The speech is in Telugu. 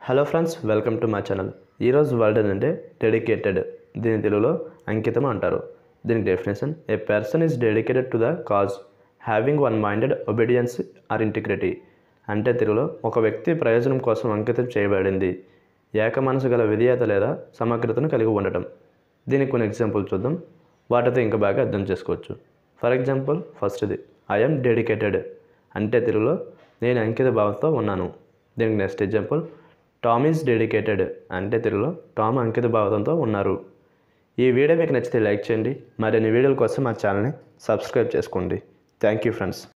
హలో ఫ్రెండ్స్ వెల్కమ్ టు మా ఛానల్ ఈరోజు వర్డ్ అంటే డెడికేటెడ్ దీని తెలుగులో అంకితం అంటారు దీనికి definition a person is dedicated to the cause having one minded obedience or integrity అంటే తెలుగులో ఒక వ్యక్తి ప్రయోజనం కోసం అంకితం చేయబడింది ఏక మనసు గల విధేయత లేదా సమగ్రతను కలిగి ఉండటం దీనికి కొన్ని ఎగ్జాంపుల్ చూద్దాం వాటితో ఇంకా బాగా అర్థం చేసుకోవచ్చు ఫర్ ఎగ్జాంపుల్ ఫస్ట్ది ఐఎమ్ డెడికేటెడ్ అంటే తెలుగులో నేను అంకిత భావంతో ఉన్నాను దీనికి next example Tom is dedicated అంటే తెలుగులో టామ్ అంకిత భావంతో ఉన్నారు ఈ వీడియో మీకు నచ్చితే లైక్ చేయండి మరిన్ని వీడియోల కోసం మా ఛానల్ని సబ్స్క్రైబ్ చేసుకోండి థ్యాంక్ యూ ఫ్రెండ్స్